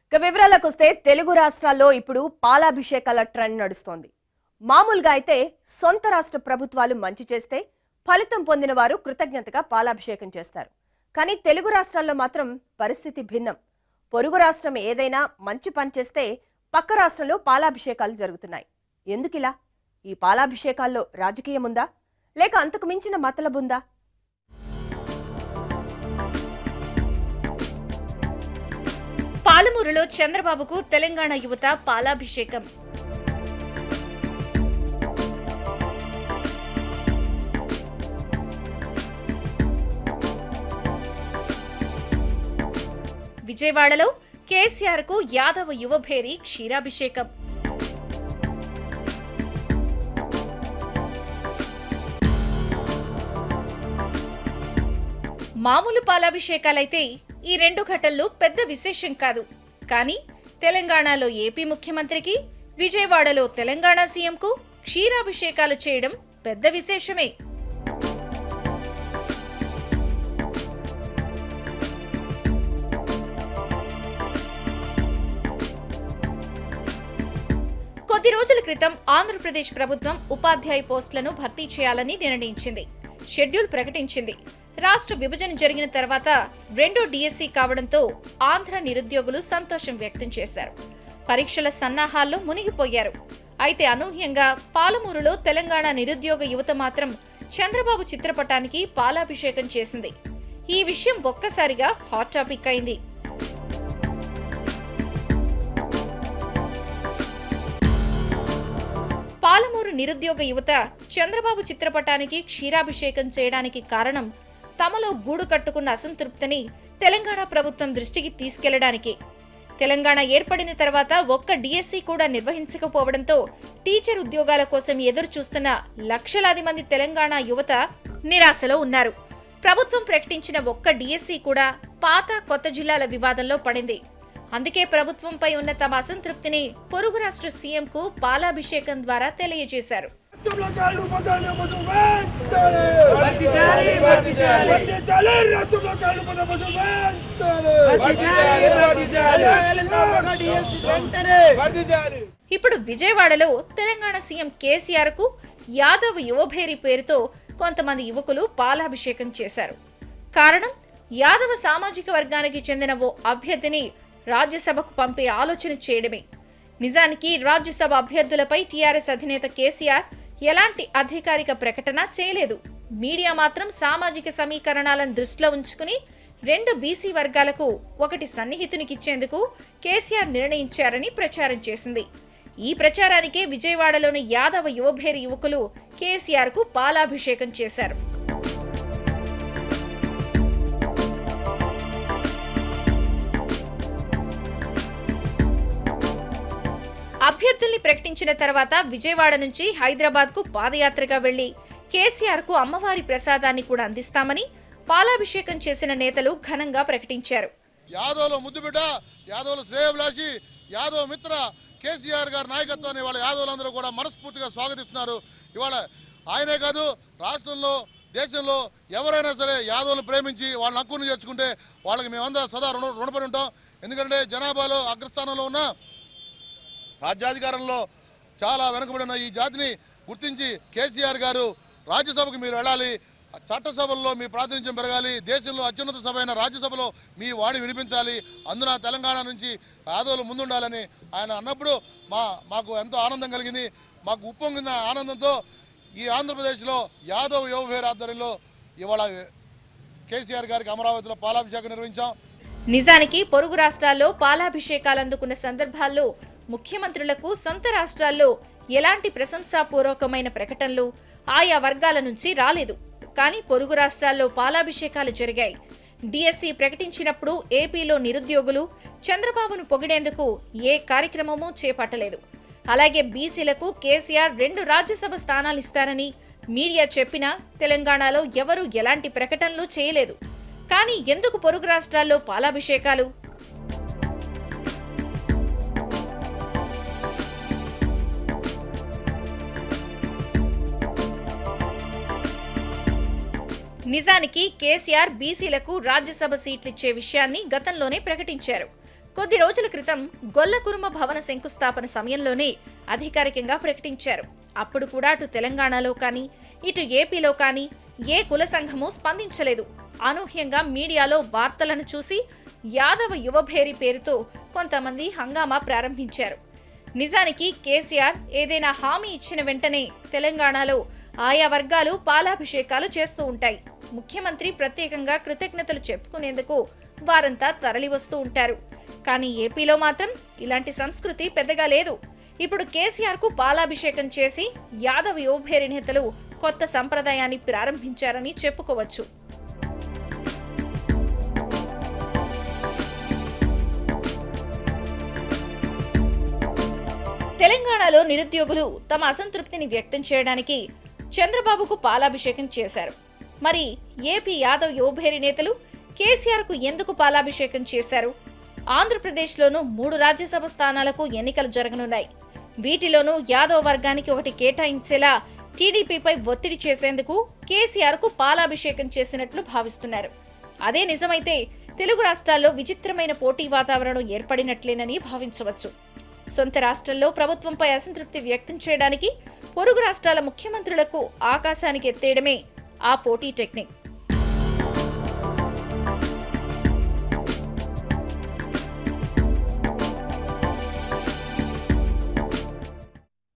ఇక వివరాలకు వస్తే తెలుగు రాష్ట్రాల్లో ఇప్పుడు పాలాభిషేకాల ట్రెండ్ నడుస్తోంది మామూలుగా అయితే సొంత రాష్ట్ర ప్రభుత్వాలు మంచి చేస్తే ఫలితం పొందిన వారు కృతజ్ఞతగా పాలాభిషేకం చేస్తారు కానీ తెలుగు రాష్ట్రాల్లో మాత్రం పరిస్థితి భిన్నం పొరుగు రాష్ట్రం ఏదైనా మంచి పని చేస్తే పక్క రాష్ట్రంలో పాలాభిషేకాలు జరుగుతున్నాయి ఎందుకిలా ఈ పాలాభిషేకాల్లో రాజకీయం ఉందా లేక అంతకు మించిన మతలబుందా పాలమూరులో చంద్రబాబుకు తెలంగాణ యువత పాలాభిషేకం విజయవాడలో కేసీఆర్ కు యాదవ యువభేరి క్షీరాభిషేకం మామూలు పాలాభిషేకాలైతే ఈ రెండు ఘటనలు పెద్ద విశేషం కాదు కానీ తెలంగాణలో ఏపీ ముఖ్యమంత్రికి విజయవాడలో తెలంగాణ సీఎంకు క్షీరాభిషేకాలు చేయడం పెద్ద విశేషమే కొద్ది రోజుల క్రితం ఆంధ్రప్రదేశ్ ప్రభుత్వం ఉపాధ్యాయ పోస్టులను భర్తీ చేయాలని నిర్ణయించింది షెడ్యూల్ ప్రకటించింది రాష్ట్ర విభజన జరిగిన తర్వాత రెండో డిఎస్సి కావడంతో ఆంధ్ర నిరుద్యోగులు సంతోషం వ్యక్తం చేశారు పరీక్షల సన్నాహాల్లో మునిగిపోయారు అయితే అనూహ్యంగా పాలమూరులో తెలంగాణ నిరుద్యోగ యువత మాత్రం చంద్రబాబు చిత్రపటానికి పాలాభిషేకం చేసింది ఈ విషయం ఒక్కసారిగా హాట్ టాపిక్ అయింది పాలమూరు నిరుద్యోగ యువత చంద్రబాబు చిత్రపటానికి క్షీరాభిషేకం చేయడానికి కారణం తమలో గూడు కట్టుకున్న అసంతృప్తిని తెలంగాణ ప్రభుత్వం దృష్టికి తీసుకెళ్లడానికి తెలంగాణ ఏర్పడిన తర్వాత ఒక్క డిఎస్సి కూడా నిర్వహించకపోవడంతో టీచర్ ఉద్యోగాల కోసం ఎదురు చూస్తున్న లక్షలాది మంది తెలంగాణ యువత నిరాశలో ఉన్నారు ప్రభుత్వం ప్రకటించిన ఒక్క డిఎస్సి కూడా పాత కొత్త జిల్లాల వివాదంలో పడింది అందుకే ప్రభుత్వంపై ఉన్న తమ అసంతృప్తిని పొరుగు రాష్ట్ర సీఎంకు పాలాభిషేకం ద్వారా తెలియజేశారు రాష్ట్రంలో కాళ్ళు పొందాలి ముసు వెంటనే వర్ధిల్లాలి, వర్ధిల్లాలి. వర్ధిల్లాలి, రాష్ట్రంలో కాళ్ళు పొందాలి ముసు వెంటనే వర్ధిల్లాలి, వర్ధిల్లాలి. తెలంగాణ DSC వెంటనే వర్ధిల్లాలి. ఇప్పుడు విజయవాడలో తెలంగాణ సీఎం కేసీఆర్ కు యాదవ్ యువభేరి పేరుతో కొంతమంది యువకులు పాలాభిషేకం చేశారు కారణం యాదవ సామాజిక వర్గానికి చెందిన ఓ అభ్యర్థిని రాజ్యసభకు పంపే ఆలోచన చేయడమే నిజానికి రాజ్యసభ అభ్యర్థులపై టీఆర్ఎస్ అధినేత కేసీఆర్ ఎలాంటి అధికారిక ప్రకటన చేయలేదు మీడియా మాత్రం సామాజిక సమీకరణాలను దృష్టిలో ఉంచుకుని రెండు బీసీ వర్గాలకు ఒకటి సన్నిహితునికిచ్చేందుకు కేసీఆర్ నిర్ణయించారని ప్రచారం చేసింది ఈ ప్రచారానికే విజయవాడలోని యాదవ యువభేరి యువకులు కేసీఆర్ కు పాలాభిషేకం చేశారు అభ్యర్థుల్ని ప్రకటించిన తర్వాత విజయవాడ నుంచి హైదరాబాద్ కు పాదయాత్రగా వెళ్లి కేసీఆర్ కు అమ్మవారి ప్రసాదాన్ని కూడా అందిస్తామని పాలాభిషేకం చేసిన నేతలు ఘనంగా ప్రకటించారు యాదవ్ల ముద్దుబిడ్డ యాదవ్ల శ్రేయభిలాషి యాదవ్ మిత్ర కేసీఆర్ గారి నాయకత్వాన్ని వాళ్ళ యాదవులందరూ కూడా మనస్ఫూర్తిగా స్వాగతిస్తున్నారు ఇవాళ ఆయనే కాదు రాష్ట్రంలో దేశంలో ఎవరైనా సరే యాదవులను ప్రేమించి వాళ్ళని హక్కును చేర్చుకుంటే వాళ్ళకి మేమందరం సదా రుణ రుణపడి ఉంటాం ఎందుకంటే జనాభాలో అగ్రస్థానంలో ఉన్న రాజ్యాధికారంలో చాలా వెనుకబడిన ఈ జాతిని గుర్తించి కేసీఆర్ గారు రాజ్యసభకు మీరు వెళ్ళాలి చట్టసభల్లో మీ ప్రాతినిధ్యం పెరగాలి దేశంలో అత్యున్నత సభ అయిన రాజ్యసభలో మీ వాణి వినిపించాలి అందున తెలంగాణ నుంచి యాదవులు ముందుండాలని ఆయన అన్నప్పుడు మా మాకు ఎంతో ఆనందం కలిగింది మాకు ఉప్పొంగిన ఆనందంతో ఈ ఆంధ్రప్రదేశ్లో యాదవ్ యువభేర్ ఆధ్వర్యంలో ఇవాళ కేసీఆర్ గారికి అమరావతిలో పాలాభిషేకం నిర్వహించాం నిజానికి పొరుగు రాష్ట్రాల్లో పాలాభిషేకాలు అందుకున్న సందర్భాల్లో ముఖ్యమంత్రులకు సొంత రాష్ట్రాల్లో ఎలాంటి ప్రశంసాపూర్వకమైన ప్రకటనలు ఆయా వర్గాల నుంచి రాలేదు కానీ పొరుగు రాష్ట్రాల్లో పాలాభిషేకాలు జరిగాయి డిఎస్సి ప్రకటించినప్పుడు ఏపీలో నిరుద్యోగులు చంద్రబాబును పొగిడేందుకు ఏ కార్యక్రమమూ చేపట్టలేదు అలాగే బీసీలకు కేసీఆర్ రెండు రాజ్యసభ స్థానాలు ఇస్తారని మీడియా చెప్పినా తెలంగాణలో ఎవరూ ఎలాంటి ప్రకటనలు చేయలేదు కానీ ఎందుకు పొరుగు రాష్ట్రాల్లో పాలాభిషేకాలు నిజానికి కేసీఆర్ బీసీలకు రాజ్యసభ సీట్లిచ్చే విషయాన్ని గతంలోనే ప్రకటించారు కొద్ది రోజుల క్రితం గొల్లకురుమ భవన శంకుస్థాపన సమయంలోనే అధికారికంగా ప్రకటించారు అప్పుడు కూడా అటు తెలంగాణలో కానీ ఇటు ఏపీలో కానీ ఏ కుల సంఘము స్పందించలేదు అనూహ్యంగా మీడియాలో వార్తలను చూసి యాదవ యువభేరి పేరుతో కొంతమంది హంగామా ప్రారంభించారు నిజానికి కేసీఆర్ ఏదైనా హామీ ఇచ్చిన వెంటనే తెలంగాణలో ఆయా వర్గాలు పాలాభిషేకాలు చేస్తూ ఉంటాయి ముఖ్యమంత్రి ప్రత్యేకంగా కృతజ్ఞతలు చెప్పుకునేందుకు వారంతా తరలి వస్తూ ఉంటారు కానీ ఏపీలో మాత్రం ఇలాంటి సంస్కృతి పెద్దగా లేదు ఇప్పుడు కేసీఆర్ కు పాలాభిషేకం చేసి యాదవ్ యువభేరి నేతలు కొత్త సంప్రదాయాన్ని ప్రారంభించారని చెప్పుకోవచ్చు తెలంగాణలో నిరుద్యోగులు తమ అసంతృప్తిని వ్యక్తం చేయడానికి చంద్రబాబుకు పాలాభిషేకం చేశారు మరి ఏపీ యాదవ్ యువభేరి నేతలు కేసీఆర్ కు ఎందుకు పాలాభిషేకం చేశారు ఆంధ్రప్రదేశ్లోనూ మూడు రాజ్యసభ స్థానాలకు ఎన్నికలు జరగనున్నాయి వీటిలోనూ యాదవ్ వర్గానికి ఒకటి కేటాయించేలా టీడీపీపై ఒత్తిడి చేసేందుకు కేసీఆర్ కు పాలాభిషేకం చేసినట్లు భావిస్తున్నారు అదే నిజమైతే తెలుగు రాష్ట్రాల్లో విచిత్రమైన పోటీ వాతావరణం ఏర్పడినట్లేనని భావించవచ్చు సొంత రాష్ట్రంలో ప్రభుత్వంపై అసంతృప్తి వ్యక్తం చేయడానికి పొరుగు రాష్ట్రాల ముఖ్యమంత్రులకు ఆకాశానికి ఎత్తేయడమే ఆ పోటీ టెక్నిక్